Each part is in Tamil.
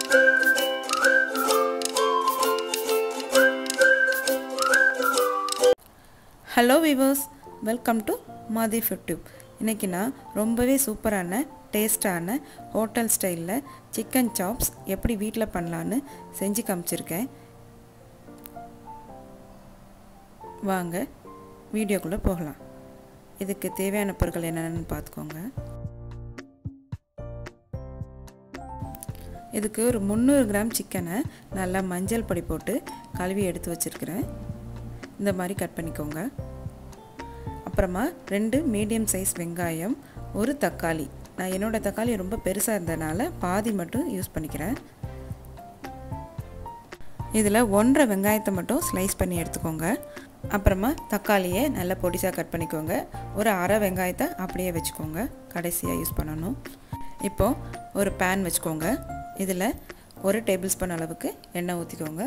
hello viewers welcome to Mathi food tube இன்றைக்கி நான் ரொம்பவே சூப்பரான டேஸ்டான ஹோட்டல் ஸ்டைலில் சிக்கன் சாப்ஸ் எப்படி வீட்டில் பண்ணலான்னு செஞ்சு காமிச்சிருக்கேன் வாங்க வீடியோக்குள்ளே போகலாம் இதுக்கு தேவையான பொருட்கள் என்னென்னு பார்த்துக்கோங்க இதுக்கு ஒரு முந்நூறு கிராம் சிக்கனை நல்லா மஞ்சள் பொடி போட்டு கழுவி எடுத்து வச்சுருக்கிறேன் இந்த மாதிரி கட் பண்ணிக்கோங்க அப்புறமா ரெண்டு மீடியம் சைஸ் வெங்காயம் ஒரு தக்காளி நான் என்னோடய தக்காளி ரொம்ப பெருசாக இருந்ததுனால பாதி மட்டும் யூஸ் பண்ணிக்கிறேன் இதில் ஒன்றரை வெங்காயத்தை மட்டும் ஸ்லைஸ் பண்ணி எடுத்துக்கோங்க அப்புறமா தக்காளியை நல்லா பொடிசாக கட் பண்ணிக்கோங்க ஒரு அரை வெங்காயத்தை அப்படியே வச்சுக்கோங்க கடைசியாக யூஸ் பண்ணணும் இப்போது ஒரு பேன் வச்சுக்கோங்க இதில் ஒரு டேபிள் ஸ்பூன் அளவுக்கு எண்ணெய் ஊற்றிக்கோங்க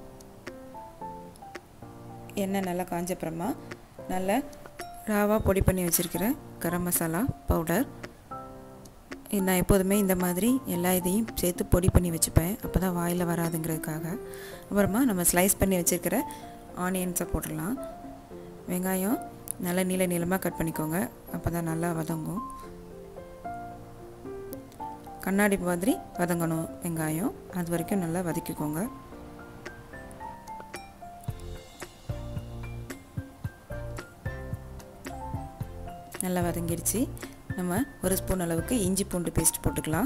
எண்ணெய் நல்லா காஞ்சப்புறமா நல்லா ராவாக பொடி பண்ணி வச்சுருக்கிறேன் கரம் மசாலா பவுடர் நான் எப்போதுமே இந்த மாதிரி எல்லா இதையும் சேர்த்து பொடி பண்ணி வச்சுப்பேன் அப்போ தான் வாயில் வராதுங்கிறதுக்காக அப்புறமா நம்ம ஸ்லைஸ் பண்ணி வச்சுருக்கிற ஆனியன்ஸை போட்டுடலாம் வெங்காயம் நல்லா நீள நீளமாக கட் பண்ணிக்கோங்க அப்போ தான் நல்லா வதங்கும் கண்ணாடி மாதிரி வதங்கணும் வெங்காயம் அது வரைக்கும் நல்லா வதக்கிக்கோங்க நல்லா வதங்கிடுச்சு நம்ம ஒரு ஸ்பூன் அளவுக்கு இஞ்சி பூண்டு பேஸ்ட் போட்டுக்கலாம்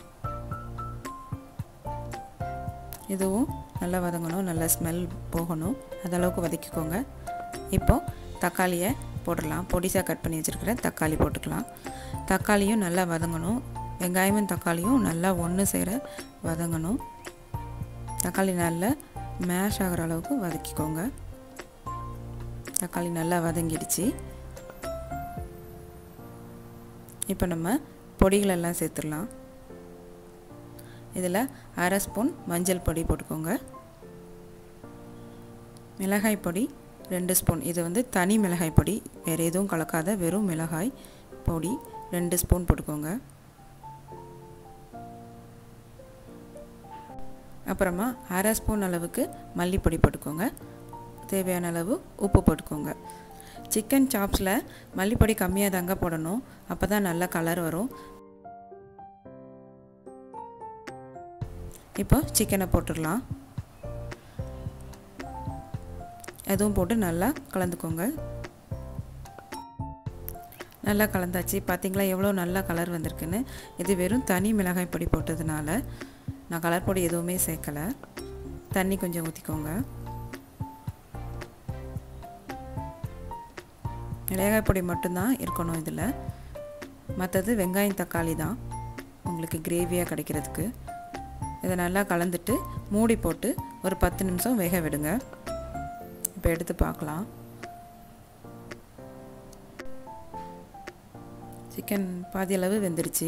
இதுவும் நல்லா வதங்கணும் நல்லா ஸ்மெல் போகணும் அதளவுக்கு வதக்கிக்கோங்க இப்போது தக்காளியை போடலாம் பொடிசாக கட் பண்ணி வச்சுருக்கிற தக்காளி போட்டுக்கலாம் தக்காளியும் நல்லா வதங்கணும் வெங்காயமும் தக்காளியும் நல்லா ஒன்று சேர வதங்கணும் தக்காளி நல்லா மேஷ் ஆகிற அளவுக்கு வதக்கிக்கோங்க தக்காளி நல்லா வதங்கிடுச்சு இப்போ நம்ம பொடிகளெல்லாம் சேர்த்துடலாம் இதில் அரை ஸ்பூன் மஞ்சள் பொடி போட்டுக்கோங்க மிளகாய் பொடி ரெண்டு ஸ்பூன் இது வந்து தனி மிளகாய் பொடி வேறு எதுவும் கலக்காத வெறும் மிளகாய் பொடி ரெண்டு ஸ்பூன் போட்டுக்கோங்க அப்புறமா அரை ஸ்பூன் அளவுக்கு மல்லிப்பொடி போட்டுக்கோங்க தேவையான அளவு உப்பு போட்டுக்கோங்க சிக்கன் சாப்ஸில் மல்லிப்பொடி கம்மியாக தாங்க போடணும் அப்போ தான் நல்லா கலர் வரும் இப்போ சிக்கனை போட்டுடலாம் எதுவும் போட்டு நல்லா கலந்துக்கோங்க நல்லா கலந்தாச்சு பார்த்தீங்களா எவ்வளோ நல்லா கலர் வந்திருக்குன்னு இது வெறும் தனி மிளகாய் பொடி போட்டதுனால நான் கலர் பொடி எதுவுமே சேர்க்கலை தண்ணி கொஞ்சம் ஊற்றிக்கோங்க மிளகாய் பொடி மட்டும்தான் இருக்கணும் இதில் மற்றது வெங்காயம் தக்காளி தான் உங்களுக்கு கிரேவியாக கிடைக்கிறதுக்கு இதை நல்லா கலந்துட்டு மூடி போட்டு ஒரு பத்து நிமிஷம் வேக விடுங்க இப்போ எடுத்து பார்க்கலாம் சிக்கன் பாதி அளவு வெந்துருச்சு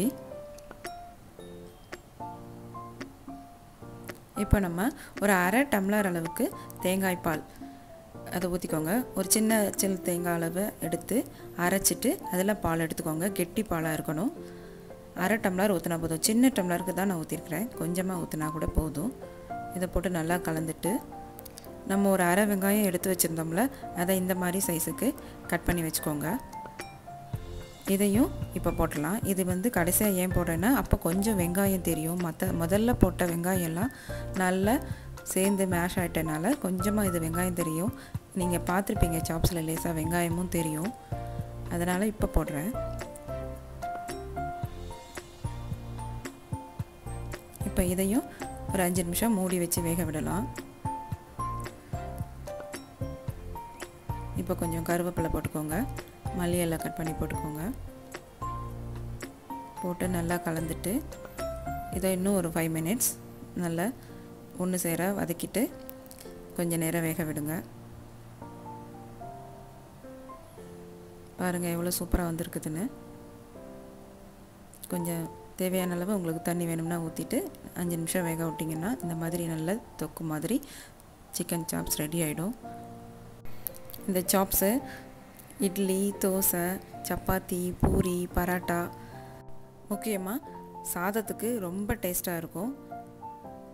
இப்போ நம்ம ஒரு அரை டம்ளர் அளவுக்கு தேங்காய் பால் அதை ஊற்றிக்கோங்க ஒரு சின்ன சில் தேங்காய் அளவை எடுத்து அரைச்சிட்டு அதில் பால் எடுத்துக்கோங்க கெட்டி பாலாக இருக்கணும் அரை டம்ளர் ஊற்றினா போதும் சின்ன டம்ளருக்கு தான் நான் ஊற்றிருக்கிறேன் கொஞ்சமாக ஊற்றினா கூட போதும் இதை போட்டு நல்லா கலந்துட்டு நம்ம ஒரு அரை வெங்காயம் எடுத்து வச்சுருந்தோம்ல அதை இந்த மாதிரி சைஸுக்கு கட் பண்ணி வச்சுக்கோங்க இதையும் இப்போ போட்டலாம் இது வந்து கடைசியாக ஏன் போடுறேன்னா அப்போ கொஞ்சம் வெங்காயம் தெரியும் மற்ற முதல்ல போட்ட வெங்காயம் எல்லாம் நல்லா சேர்ந்து மேஷ் ஆகிட்டனால கொஞ்சமாக இது வெங்காயம் தெரியும் நீங்கள் பார்த்துருப்பீங்க சாப்ஸில் லேசாக வெங்காயமும் தெரியும் அதனால் இப்போ போடுறேன் இப்போ இதையும் ஒரு அஞ்சு நிமிஷம் மூடி வச்சு வேக விடலாம் இப்போ கொஞ்சம் கருவேப்பிலை போட்டுக்கோங்க மல்லி எல்லாம் கட் பண்ணி போட்டுக்கோங்க போட்டு நல்லா கலந்துட்டு இதை இன்னும் ஒரு ஃபைவ் மினிட்ஸ் நல்லா ஒன்று சேர வதக்கிட்டு கொஞ்சம் நேரம் வேக விடுங்க பாருங்கள் எவ்வளோ சூப்பராக வந்திருக்குதுன்னு கொஞ்சம் தேவையான அளவு உங்களுக்கு தண்ணி வேணும்னா ஊற்றிட்டு அஞ்சு நிமிஷம் வேக விட்டிங்கன்னா இந்த மாதிரி நல்ல தொக்கு மாதிரி சிக்கன் சாப்ஸ் ரெடி ஆகிடும் இந்த சாப்ஸு இட்லி தோசை சப்பாத்தி பூரி பரோட்டா முக்கியமாக சாதத்துக்கு ரொம்ப டேஸ்ட்டாக இருக்கும்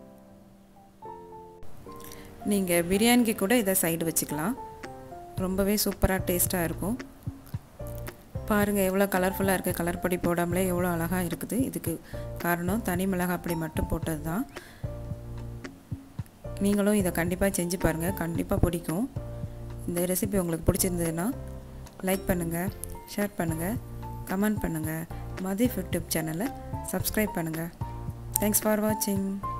நீங்கள் பிரியாணிக்கு கூட இதை சைடு வச்சுக்கலாம் ரொம்பவே சூப்பராக டேஸ்ட்டாக இருக்கும் பாருங்கள் எவ்வளோ கலர்ஃபுல்லாக இருக்குது கலர் பொடி போடாமலே எவ்வளோ அழகாக இருக்குது இதுக்கு காரணம் தனி மிளகாய் பொடி மட்டும் போட்டது தான் நீங்களும் இதை கண்டிப்பாக செஞ்சு பாருங்கள் கண்டிப்பாக பிடிக்கும் இந்த ரெசிபி உங்களுக்கு பிடிச்சிருந்ததுன்னா லைக் பண்ணுங்கள் ஷேர் பண்ணுங்கள் கமெண்ட் பண்ணுங்கள் மதி யூடியூப் சேனலை சப்ஸ்கிரைப் பண்ணுங்கள் தேங்க்ஸ் ஃபார் வாட்சிங்